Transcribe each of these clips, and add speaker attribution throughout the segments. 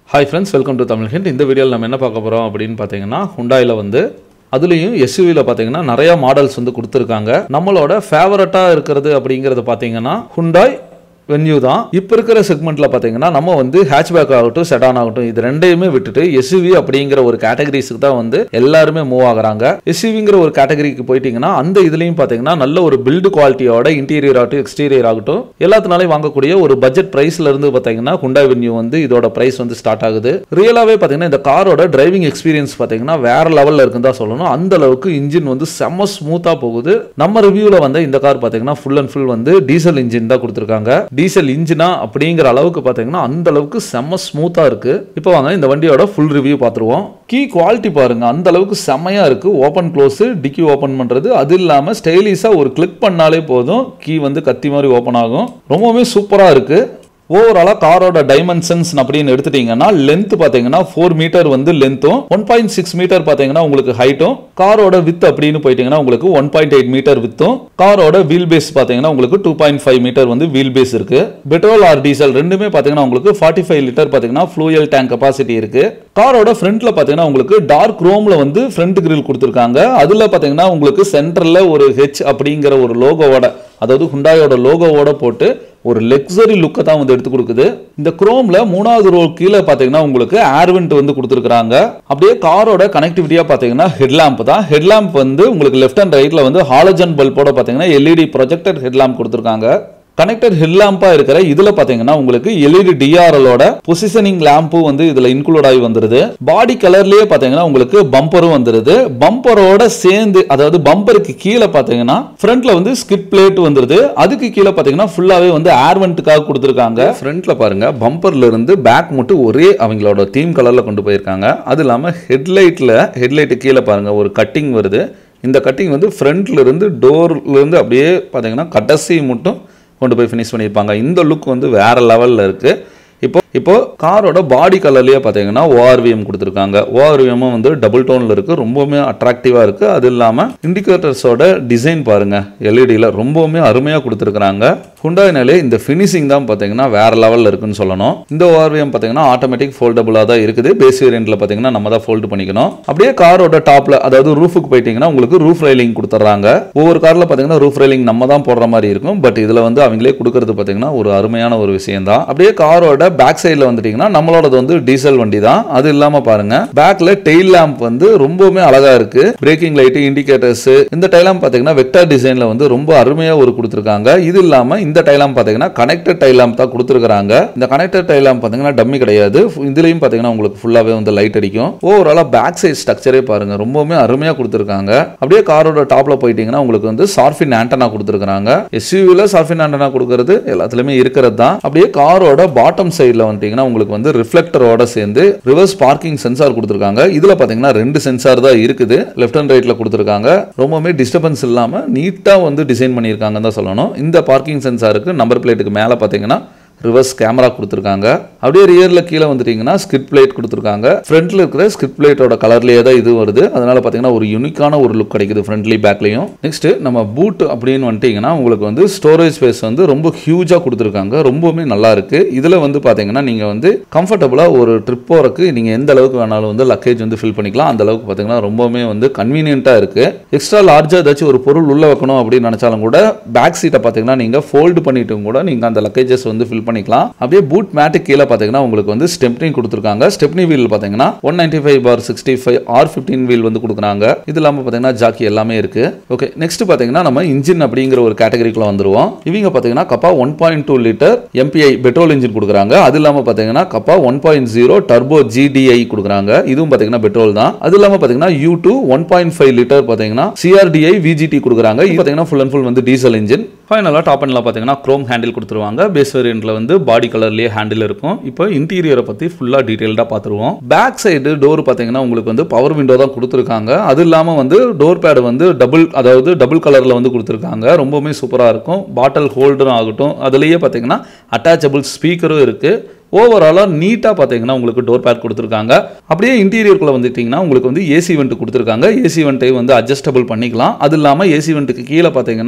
Speaker 1: hi friends welcome to Tamil hint இந்த வீடியோவில் நம்ம என்ன பார்க்க போகிறோம் அப்படின்னு பார்த்தீங்கன்னா ஹுண்டாயில் வந்து அதுலேயும் எஸ்யூவியில் பார்த்தீங்கன்னா நிறையா மாடல்ஸ் வந்து கொடுத்துருக்காங்க நம்மளோட ஃபேவரட்டாக இருக்கிறது அப்படிங்கிறது பார்த்தீங்கன்னா ஹுண்டாய் வென்யூ தான் இப்போ இருக்கிற செக்மெண்ட்டில் பார்த்தீங்கன்னா நம்ம வந்து ஹேட்ச்பேக் ஆகட்டும் செடான் ஆகட்டும் இது ரெண்டையுமே விட்டுட்டு எஸ்யூவி அப்படிங்கிற ஒரு கேட்டகரிஸுக்கு தான் வந்து எல்லாருமே மூவ் ஆகுறாங்க எஸ்யூவிங்கிற ஒரு கேட்டகரிக்கு போயிட்டீங்கன்னா அந்த இதுலேயும் பார்த்தீங்கன்னா நல்ல ஒரு பில்டு குவாலிட்டியோட இன்டீரியர் ஆகட்டும் எக்ஸ்டீரியர் ஆகட்டும் எல்லாத்தினாலையும் வாங்கக்கூடிய ஒரு பட்ஜெட் ப்ரைஸ்ல இருந்து பார்த்தீங்கன்னா ஹுண்டாய் வென்யூ வந்து இதோட ப்ரைஸ் வந்து ஸ்டார்ட் ஆகுது ரியலாகவே பார்த்தீங்கன்னா இந்த காரோட டிரைவிங் எக்ஸ்பீரியன்ஸ் பார்த்தீங்கன்னா வேற லெவலில் இருக்குன்னு தான் சொல்லணும் அந்த அளவுக்கு இன்ஜின் வந்து செம்ம ஸ்மூத்தாக போகுது நம்ம ரிவ்யூவில் வந்து இந்த கார் பார்த்தீங்கன்னா ஃபுல் அண்ட் ஃபுல் வந்து டீசல் இன்ஜின் தான் கொடுத்துருக்காங்க டீசல் இன்ஜினா அப்படிங்கிற அளவுக்கு பார்த்தீங்கன்னா அந்த அளவுக்கு செம்ம ஸ்மூத்தாக இருக்கு இப்போ வாங்க இந்த வண்டியோட ஃபுல் ரிவ்யூ பார்த்துருவோம் கீ குவாலிட்டி பாருங்க அந்த அளவுக்கு செம்மையா இருக்கு ஓப்பன் க்ளோஸ் டிக்கி ஓப்பன் பண்றது அது இல்லாமல் ஸ்டைலிஷாக ஒரு கிளிக் பண்ணாலே போதும் கீ வந்து கத்தி மாதிரி ஓப்பன் ஆகும் ரொம்பவுமே சூப்பராக இருக்கு ஓவராலாக காரோட டைமென்ஷன்ஸ் அப்படின்னு எடுத்துட்டீங்கன்னா லென்த் பார்த்தீங்கன்னா ஃபோர் மீட்டர் வந்து லென்த்தும் ஒன் பாயிண்ட் சிக்ஸ் மீட்டர் பார்த்தீங்கன்னா உங்களுக்கு ஹைட்டும் காரோட வித் அப்படின்னு போயிட்டீங்கன்னா உங்களுக்கு ஒன் பாயிண்ட் எயிட் மீட்டர் வித்தும் காரோட வீல் பேஸ் பார்த்தீங்கன்னா உங்களுக்கு டூ பாயிண்ட் ஃபைவ் மீட்டர் வந்து வீல் பேஸ் இருக்கு பெட்ரோல் ஆர் டீசல் ரெண்டுமே பார்த்தீங்கன்னா உங்களுக்கு ஃபார்ட்டி ஃபைவ் லிட்டர் பார்த்தீங்கன்னா ஃப்ளூயல் டேங்க் கெப்பாசிட்டி இருக்கு காரோட ஃப்ரண்ட்ல பார்த்தீங்கன்னா உங்களுக்கு டார்க் ரோம்ல வந்து ஃப்ரண்ட் கிரில் கொடுத்துருக்காங்க அதுல பார்த்தீங்கன்னா உங்களுக்கு சென்டர்ல ஒரு ஹெச் அப்படிங்கிற ஒரு லோகோவோட அதாவது ஹுண்டாயோட லோகோவோட போட்டு ஒரு லக்ஸரி லுக்கை தான் வந்து எடுத்து கொடுக்குது இந்த குரோம்ல மூணாவது ரோ கீழே பார்த்தீங்கன்னா உங்களுக்கு ஏர்வெண்ட் வந்து கொடுத்துருக்காங்க அப்படியே காரோட கனெக்டிவிட்டியா பார்த்தீங்கன்னா ஹெட்லாம்ப் தான் ஹெட்லாம்ப் வந்து உங்களுக்கு லெஃப்ட் அண்ட் ரைட்ல வந்து ஹாலஜன் பல்போட பார்த்தீங்கன்னா எல்இடி ப்ரொஜெக்டட் ஹெட்லாம்ப் கொடுத்துருக்காங்க கனெக்டட் ஹெட்லாம்பா இருக்கிற இதுல பாத்தீங்கன்னா உங்களுக்கு எல்இடி டிஆர்எலோட பொசிஷனிங் லேம்பும் வந்து இதுல இன்க்ளூட் ஆகி வந்துருது பாடி கலர்லயே பாத்தீங்கன்னா உங்களுக்கு பம்பரும் வந்துருது பம்பரோட சேர்ந்து அதாவது பம்பருக்கு கீழே பாத்தீங்கன்னா ஃப்ரண்ட்ல வந்து ஸ்கிட் பிளேட் வந்துருது அதுக்கு கீழே பாத்தீங்கன்னா ஃபுல்லாவே வந்து ஏர்வெண்ட்டுக்காக கொடுத்துருக்காங்க ஃப்ரண்ட்ல பாருங்க பம்பர்ல இருந்து பேக் மட்டும் ஒரே அவங்களோட தீம் கலர்ல கொண்டு போயிருக்காங்க அது இல்லாம ஹெட்லைட்ல ஹெட்லைட்டு கீழே பாருங்க ஒரு கட்டிங் வருது இந்த கட்டிங் வந்து ஃப்ரண்ட்ல இருந்து டோர்ல இருந்து அப்படியே பாத்தீங்கன்னா கடைசி மட்டும் கொண்டு போய் ஃபினிஷ் பண்ணியிருப்பாங்க இந்த லுக் வந்து வேற லெவலில் இருக்கு இப்போ இப்போ காரோட பாடி கலர்லயே பார்த்தீங்கன்னா ஓஆர்விஎம் கொடுத்துருக்காங்க ஓஆர்விஎம்மும் வந்து டபுள் டோனில் இருக்கு ரொம்பவுமே அட்ராக்டிவாக இருக்கு அது இல்லாமல் இண்டிகேட்டர்ஸோட டிசைன் பாருங்க எல்இடியில் ரொம்பவுமே அருமையாக கொடுத்துருக்காங்க ஹுண்டாயினாலே இந்த ஃபினிஷிங் தான் பார்த்தீங்கன்னா வேற லெவலில் இருக்குன்னு சொல்லணும் இந்த ஓஆர்விஎம் பார்த்தீங்கன்னா ஆட்டோமேட்டிக் ஃபோல்டபுளாக தான் இருக்குது பேஸ் வேரியண்ட்ல பார்த்தீங்கன்னா நம்ம தான் ஃபோல்டு பண்ணிக்கணும் அப்படியே காரோட டாப்ல அதாவது ரூஃபுக்கு போயிட்டீங்கன்னா உங்களுக்கு ரூஃப் ரைலிங் கொடுத்துட்றாங்க ஒவ்வொரு காரில் பார்த்தீங்கன்னா ரூஃப் ரைலிங் நம்ம தான் போடுற மாதிரி இருக்கும் பட் இதில் வந்து அவங்களே கொடுக்கறது பார்த்தீங்கன்னா ஒரு அருமையான ஒரு விஷயம் தான் அப்படியே காரோட பேக் சைடில் வந்துட்டீங்கன்னா நம்மளோடது வந்து டீசல் வண்டி தான் அது இல்லாமல் பாருங்க பேக்ல டெயில் லேம்ப் வந்து ரொம்பவுமே அழகா இருக்கு பிரேக்கிங் லைட் இண்டிகேட்டர்ஸ் இந்த டைலாம் பார்த்தீங்கன்னா வெக்டர் டிசைன்ல வந்து ரொம்ப அருமையாக ஒரு கொடுத்துருக்காங்க இது இல்லாமல் இந்த டைலாம் பார்த்தீங்கன்னா கனெக்டட் டைலாம் தான் கொடுத்துருக்காங்க இந்த கனெக்டட் டைலாம் பார்த்தீங்கன்னா டம்மி கிடையாது இதுலயும் பார்த்தீங்கன்னா உங்களுக்கு ஃபுல்லாகவே வந்து லைட் அடிக்கும் ஓவராலாக பேக் சைட் ஸ்ட்ரக்சரே பாருங்க ரொம்பவுமே அருமையாக கொடுத்துருக்காங்க அப்படியே காரோட டாப்ல போயிட்டீங்கன்னா உங்களுக்கு வந்து சார்ஃபின் ஆண்டனா கொடுத்துருக்காங்க எஸ்யூவில சார்ஃபின் ஆண்டனா கொடுக்கறது எல்லாத்துலயுமே இருக்கிறது தான் அப்படியே காரோட பாட்டம் சைடில் வந்துட்டீங்கன்னா உங்களுக்கு வந்து ரிஃப்ளெக்டரோட சேர்ந்து ரிவர்ஸ் பார்க்கிங் சென்சார் கொடுத்துருக்காங்க இதுல பாத்தீங்கன்னா ரெண்டு சென்சார் தான் இருக்குது லெஃப்ட் அண்ட் ரைட்ல கொடுத்துருக்காங்க ரொம்பவுமே டிஸ்டர்பன்ஸ் இல்லாம நீட்டா வந்து டிசைன் பண்ணியிருக்காங்கன்னு தான் சொல்லணும் இந்த பார்க்கிங் சென்சாருக்கு நம்பர் பிளேட்டுக்கு மேல பாத்தீங்கன்னா ரிவர்ஸ் கேமரா கொடுத்துருக்காங்க அப்படியே ரியர்ல கீழே வந்துட்டீங்கன்னா ஸ்கிட் பிளேட் கொடுத்துருக்காங்க ஃப்ரண்ட்ல இருக்கிற ஸ்கிட் பிளேட்டோட கலர்லயே தான் இது வருது அதனால பாத்தீங்கன்னா ஒரு யூனிக்கான ஒரு லுக் கிடைக்குது ஃப்ரண்ட்லி பேக்லயும் நெக்ஸ்ட் நம்ம பூட் அப்படின்னு வந்துட்டீங்கன்னா உங்களுக்கு வந்து ஸ்டோரேஜ் ஸ்பேஸ் வந்து ரொம்ப ஹியூஜா கொடுத்துருக்காங்க ரொம்பவுமே நல்லா இருக்கு இதுல வந்து பாத்தீங்கன்னா நீங்க வந்து கம்ஃபர்டபுளா ஒரு ட்ரிப் போறதுக்கு நீங்க எந்த அளவுக்கு வேணாலும் வந்து லக்கேஜ் வந்து ஃபில் பண்ணிக்கலாம் அந்த அளவுக்கு பாத்தீங்கன்னா ரொம்பவுமே வந்து கன்வீனியன்ட்டா இருக்கு எக்ஸ்ட்ரா லார்ஜா ஏதாச்சும் ஒரு பொருள் உள்ள வைக்கணும் அப்படின்னு நினைச்சாலும் கூட பேக் சீட்டை பாத்தீங்கன்னா நீங்க ஃபோல்டு பண்ணிட்டும் கூட நீங்க அந்த லக்கேஜஸ் வந்து ஃபில் பண்ணிக்கலாம் அப்படியே பூட் மேட்டு கீழே பார்த்தீங்கன்னா உங்களுக்கு வந்து ஸ்டெப்னி கொடுத்துருக்காங்க ஸ்டெப்னி வீல் பார்த்தீங்கன்னா one ninety five by sixty five R fifteen wheel வந்து கொடுக்குறாங்க இது இல்லாமல் பார்த்தீங்கன்னா ஜாக்கி எல்லாமே இருக்கு ஓகே நெக்ஸ்ட் பார்த்தீங்கன்னா நம்ம இன்ஜின் அப்படிங்கிற ஒரு கேட்டகரிக்குள்ள வந்துருவோம் இவங்க பார்த்தீங்கன்னா Kappa one point two litre MPI petrol engine கொடுக்குறாங்க அது இல்லாமல் பார்த்தீங்கன்னா Kappa one point zero turbo GDI கொடுக்குறாங்க இதுவும் பார்த்தீங்கன்னா பெட்ரோல் தான் அது இல்லாமல் பார்த்தீங்கன்னா U two one point five litre பார்த்தீங்கன்னா சிஆர்டிஐ விஜிடி கொடுக்குறாங்க இது பார்த்தீங்கன்னா ஃபுல் அண்ட் ஃபுல் வந்து டீசல் இன்ஜின் ஃபைனலாக டாப் அண்ட்ல பார்த்தீங்கன்னா க்ரோம் ஹேண்டில் கொடுத்துருவாங்க பேஸ் வேரியண்ட்ல வந்து பாடி கலர்லேயே ஹேண்டில் இருக்கும் இப்போ இன்டீரியரை பற்றி ஃபுல்லாக டீட்டெயில்டாக பார்த்துருவோம் பேக் சைடு டோர் பார்த்தீங்கன்னா உங்களுக்கு வந்து பவர் விண்டோ தான் கொடுத்துருக்காங்க அது இல்லாமல் வந்து டோர் பேடு வந்து டபுள் அதாவது டபுள் கலரில் வந்து கொடுத்துருக்காங்க ரொம்பவுமே சூப்பராக இருக்கும் பாட்டில் ஹோல்டரும் ஆகட்டும் அதுலேயே பார்த்தீங்கன்னா அட்டாச்சபிள் ஸ்பீக்கரும் இருக்குது ஓவராலாக நீட்டாக பார்த்தீங்கன்னா உங்களுக்கு டோர் பேட் கொடுத்துருக்காங்க அப்படியே இன்டீரியருக்குள்ளே வந்துட்டிங்கன்னா உங்களுக்கு வந்து ஏசி வெண்ட் கொடுத்துருக்காங்க ஏசி வெண்ட்டை வந்து அட்ஜஸ்டபிள் பண்ணிக்கலாம் அது இல்லாமல் ஏசி வெண்ட்டுக்கு கீழே பார்த்தீங்கன்னா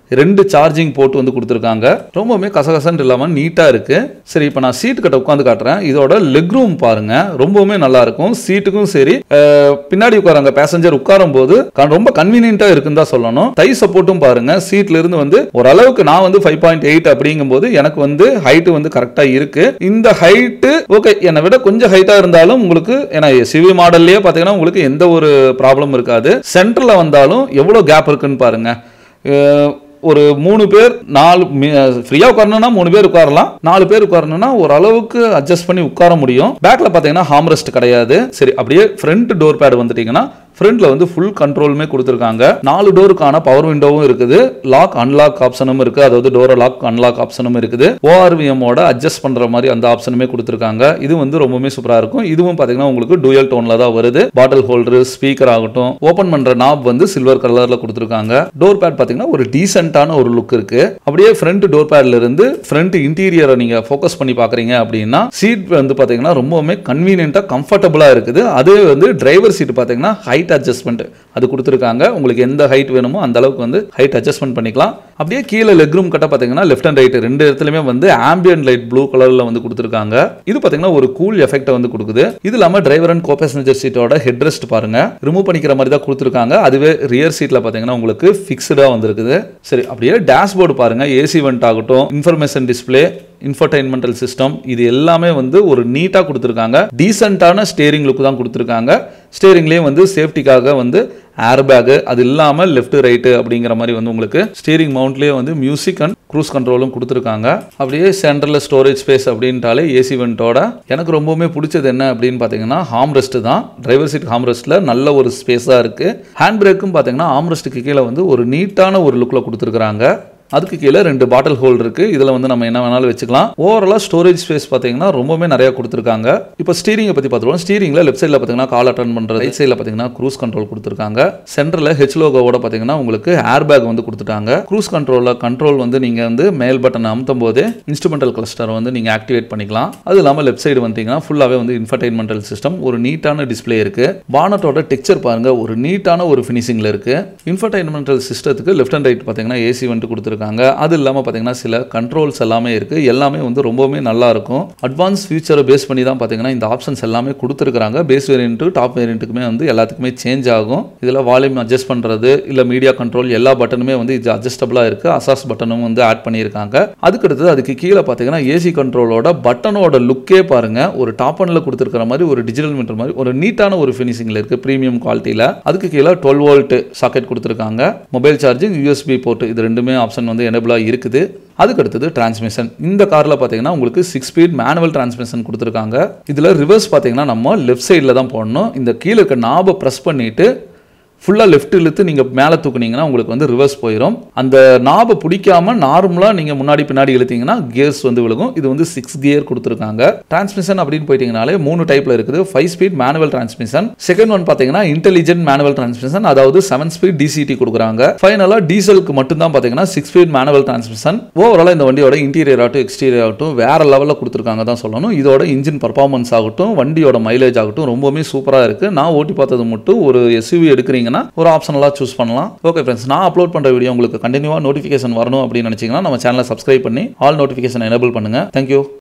Speaker 1: ரெண்டு சார்ஜிங் போர்ட் வந்து கொடுத்துருக்காங்க ரொம்பவுமே கசகசன்னு இல்லாமல் நீட்டாக இருக்கு சரி இப்போ நான் சீட் கிட்ட உட்காந்து காட்டுறேன் இதோட லெக் ரூம் பாருங்க ரொம்பவுமே நல்லா இருக்கும் சீட்டுக்கும் சரி அஹ், பின்னாடி உட்காராங்க பேசஞ்சர் உட்காரும் போது க- ரொம்ப கன்வீனியன்ட்டா இருக்குன்னு தான் சொல்லணும் தை சப்போர்ட்டும் பாருங்க சீட்ல இருந்து வந்து ஓரளவுக்கு நான் வந்து ஃபைவ் பாயிண்ட் எயிட் அப்படிங்கும்போது எனக்கு வந்து ஹைட் வந்து கரெக்டா இருக்கு இந்த ஹைட்டு ஓகே என்னை விட கொஞ்சம் ஹைட்டா இருந்தாலும் உங்களுக்கு ஏன்னா சிவி மாடல்லையே பார்த்தீங்கன்னா உங்களுக்கு எந்த ஒரு ப்ராப்ளம் இருக்காது சென்டர்ல வந்தாலும் எவ்வளோ கேப் இருக்குன்னு பாருங்க அஹ், ஒரு மூணு பேர் நாலு ஃப்ரீயாக உட்காரணும்னா மூணு பேர் உட்காரலாம் நாலு பேர் உட்காரணும்னா ஓரளவுக்கு அட்ஜஸ்ட் பண்ணி உட்கார முடியும் பேக்கில் பார்த்தீங்கன்னா ஹாம்ரெஸ்ட் கிடையாது சரி அப்படியே ஃப்ரண்ட் டோர் பேட் வந்துட்டீங்கன்னா ஃப்ரண்ட்ல வந்து ஃபுல் கண்ட்ரோலுமே கொடுத்துருக்காங்க நாலு டோருக்கான பவர் விண்டோவும் இருக்குது லாக் அன்லாக் ஆப்ஷனும் இருக்கு அதாவது டோரை லாக் அன்லாக் ஆப்ஷனும் இருக்குது ORVM ஓட அட்ஜஸ்ட் பண்ற மாதிரி அந்த ஆப்ஷனுமே கொடுத்துருக்காங்க இது வந்து ரொம்பவுமே சூப்பரா இருக்கும் இதுவும் பாத்தீங்கன்னா உங்களுக்கு டூயல் டோன்ல தான் வருது பாட்டில் ஹோல்டர் ஸ்பீக்கர் ஆகட்டும் ஓபன் பண்ற நாப் வந்து சில்வர் கலர்ல கொடுத்துருக்காங்க டோர் பேட் பாத்தீங்கன்னா ஒரு டீசென்ட்டான ஒரு லுக் இருக்கு அப்படியே ஃப்ரண்ட் டோர் பேட்ல இருந்து ஃப்ரண்ட் இன்டீரியரை நீங்க ஃபோக்கஸ் பண்ணி பாக்குறீங்க அப்படின்னா சீட் வந்து பாத்தீங்கன்னா ரொம்பவுமே கன்வீனியன்ட்டா கம்ஃபர்டபுளா இருக்குது அதே வந்து டிரைவர் சீட் பாத்தீங்கன்னா ஹைட் அட்ஜஸ்ட்மெண்ட் அது கொடுத்துருக்காங்க உங்களுக்கு எந்த ஹைட் வேணுமோ அந்த அளவுக்கு வந்து ஹைட் அட்ஜஸ்ட்மெண்ட் பண்ணிக்கலாம் அப்படியே கீழே லெக் ரூம் கட்ட பாத்தீங்கன்னா லெஃப்ட் அண்ட் ரைட் ரெண்டு இடத்துலயுமே வந்து ஆம்பியன் லைட் ப்ளூ கலர்ல வந்து கொடுத்துருக்காங்க இது பாத்தீங்கன்னா ஒரு கூல் எஃபெக்ட் வந்து கொடுக்குது இது இல்லாம டிரைவர் அண்ட் கோ பேசஞ்சர் சீட்டோட ஹெட் ரெஸ்ட் பாருங்க ரிமூவ் பண்ணிக்கிற மாதிரி தான் கொடுத்துருக்காங்க அதுவே ரியர் சீட்ல பாத்தீங்கன்னா உங்களுக்கு ஃபிக்ஸ்டா வந்திருக்குது சரி அப்படியே டேஷ்போர்டு பாருங்க ஏசி வெண்ட் ஆகட்டும் இன்ஃபர்மேஷன் டிஸ்ப்ளே இன்ஃபர்டைன்மெண்டல் சிஸ்டம் இது எல்லாமே வந்து ஒரு நீட்டாக கொடுத்துருக்காங்க டீசெண்டான ஸ்டேரிங் லுக் தான் கொடுத்துருக்காங்க ஸ்டேரிங்லேயும் வந்து சேஃப்டிக்காக வந்து ஏர் பேக்கு அது இல்லாமல் லெஃப்ட் ரைட்டு அப்படிங்கிற மாதிரி வந்து உங்களுக்கு ஸ்டீரிங் மவுண்ட்லேயே வந்து மியூசிக் அண்ட் க்ரூஸ் கண்ட்ரோலும் கொடுத்துருக்காங்க அப்படியே சென்டரில் ஸ்டோரேஜ் ஸ்பேஸ் அப்படின்ட்டாலே ஏசி வெண்ட்டோட எனக்கு ரொம்பவுமே பிடிச்சது என்ன அப்படின்னு பார்த்தீங்கன்னா ஹாம் ரெஸ்ட் தான் டிரைவர் சீட் ஹாம் ரெஸ்ட்டில் நல்ல ஒரு ஸ்பேஸாக இருக்குது ஹேண்ட் பிரேக்கும் பார்த்தீங்கன்னா ஹாம் ரெஸ்ட்டுக்கு கீழே வந்து ஒரு நீட்டான ஒரு லுக்கில் கொடுத்துருக்காங்க அதுக்கு கீழே ரெண்டு பாட்டில் ஹோல் இருக்கு இதுல வந்து நம்ம என்ன வேணாலும் வச்சுக்கலாம் ஓவராலா ஸ்டோரேஜ் ஸ்பேஸ் பாத்தீங்கன்னா ரொம்பவே நிறைய கொடுத்துருக்காங்க இப்போ ஸ்டீரிங்கை பத்தி பார்த்துருவோம் ஸ்டீரிங்ல லெஃப்ட் சைடில் பாத்தீங்கன்னா கால் அட்டன் பண்றது ரைட் சைடில் பாத்தீங்கன்னா க்ரூஸ் கண்ட்ரோல் கொடுத்துருக்காங்க சென்டர்ல ஹெச் லோகோவோட பாத்தீங்கன்னா உங்களுக்கு ஏர் பேக் வந்து கொடுத்துட்டாங்க க்ரூஸ் கண்ட்ரோல்ல கண்ட்ரோல் வந்து நீங்க வந்து மேல் பட்டன் அமுத்தும் போது இன்ஸ்ட்ருமெண்டல் கிளஸ்டர் வந்து நீங்க ஆக்டிவேட் பண்ணிக்கலாம் அது இல்லாம லெஃப்ட் சைடு வந்தீங்கன்னா ஃபுல்லாவே வந்து இன்ஃபர்டைன்மெண்டல் சிஸ்டம் ஒரு நீட்டான டிஸ்ப்ளே இருக்கு பானட்டோட டெக்ஸ்சர் பாருங்க ஒரு நீட்டான ஒரு ஃபினிஷிங்ல இருக்கு இன்ஃபர்டைன்மெண்டல் சிஸ்டத்துக்கு லெஃப்ட் அண்ட் ரைட் பாத்தீங்கன்னா ஏசி வந்துட்டு கொடுத்துருக்காங்க அது இல்லாம பாத்தீங்கன்னா சில கண்ட்ரோல்ஸ் எல்லாமே இருக்கு எல்லாமே வந்து ரொம்பவுமே நல்லா இருக்கும் அட்வான்ஸ் ஃபியூச்சரை பேஸ் பண்ணி தான் பாத்தீங்கன்னா இந்த ஆப்ஷன்ஸ் எல்லாமே கொடுத்துருக்காங்க பேஸ் வேரியன்ட் டாப் வேரியன்ட்டுக்குமே வந்து எல்லாத்துக்குமே சேஞ்ச் ஆகும் இதுல வால்யூம் அட்ஜஸ்ட் பண்றது இல்ல மீடியா கண்ட்ரோல் எல்லா பட்டனுமே வந்து இது அட்ஜஸ்டபிளா இருக்கு அசாஸ் பட்டனும் வந்து ஆட் பண்ணியிருக்காங்க அதுக்கு அடுத்தது அதுக்கு கீழே பாத்தீங்கன்னா ஏசி கண்ட்ரோலோட பட்டனோட லுக்கே பாருங்க ஒரு டாப் அண்ட்ல கொடுத்துருக்கிற மாதிரி ஒரு டிஜிட்டல் மீட்டர் மாதிரி ஒரு நீட்டான ஒரு ஃபினிஷிங்ல இருக்கு பிரீமியம் குவாலிட்டியில அதுக்கு கீழே டுவெல் வோல்ட் சாக்கெட் கொடுத்துருக்காங்க மொபைல் சார்ஜிங் யூஎஸ்பி போர்ட் இது ரெண்டுமே ஆப்ஷன் வந்து எனபிளா இருக்குது அதுக்கு அடுத்தது டிரான்ஸ்மிஷன் இந்த காரில் பார்த்தீங்கன்னா உங்களுக்கு சிக்ஸ் ஸ்பீட் மேனுவல் டிரான்ஸ்மிஷன் கொடுத்துருக்காங்க இதில் ரிவர்ஸ் பார்த்தீங்கன்னா நம்ம லெஃப்ட் சைடில் தான் போடணும் இந்த கீழே இருக்க நாபை ப்ரெஸ் பண்ணிட்டு ஃபுல்லாக லெஃப்ட் இழுத்து நீங்கள் மேலே தூக்குனீங்கன்னா உங்களுக்கு வந்து ரிவர்ஸ் போயிடும் அந்த நாபை பிடிக்காம நார்மலாக நீங்கள் முன்னாடி பின்னாடி இழுத்தீங்கன்னா கியர்ஸ் வந்து விழுகும் இது வந்து சிக்ஸ் கியர் கொடுத்துருக்காங்க டிரான்ஸ்மிஷன் அப்படின்னு போயிட்டீங்கனாலே மூணு டைப்பில் இருக்குது five speed manual transmission second one பார்த்தீங்கன்னா இன்டெலிஜென்ட் மேனுவல் டிரான்ஸ்மிஷன் அதாவது செவன் ஸ்பீட் டிசிடி கொடுக்குறாங்க ஃபைனலாக டீசலுக்கு மட்டும்தான் பார்த்தீங்கன்னா சிக்ஸ் ஸ்பீட் மேனுவல் டிரான்ஸ்மிஷன் ஓவராலாக இந்த வண்டியோட இன்டீரியர் ஆகட்டும் எக்ஸ்டீரியர் ஆகட்டும் வேற லெவலில் கொடுத்துருக்காங்க தான் சொல்லணும் இதோட இன்ஜின் பர்ஃபார்மன்ஸ் ஆகட்டும் வண்டியோட மைலேஜ் ஆகட்டும் ரொம்பவுமே சூப்பராக இருக்குது நான் ஓட்டி பார்த்தது மட்டும் ஒரு எஸ்யூவி எடுக்கிறீங்கன்னா ஒரு ஆப்ஷனலாக சூஸ் பண்ணலாம் ஓகே ஃப்ரெண்ட்ஸ் நான் அப்லோட் பண்ணுற வீடியோ உங்களுக்கு கண்டினியூவாக நோட்டிஃபிகேஷன் வரணும் அப்படின்னு நினச்சிங்கன்னா நம்ம சேனலை சப்ஸ்கிரைப் பண்ணி ஆல் நோட்டிஃபிகேஷன் எனேபிள் பண்ணுங்கள் தேங்க்யூ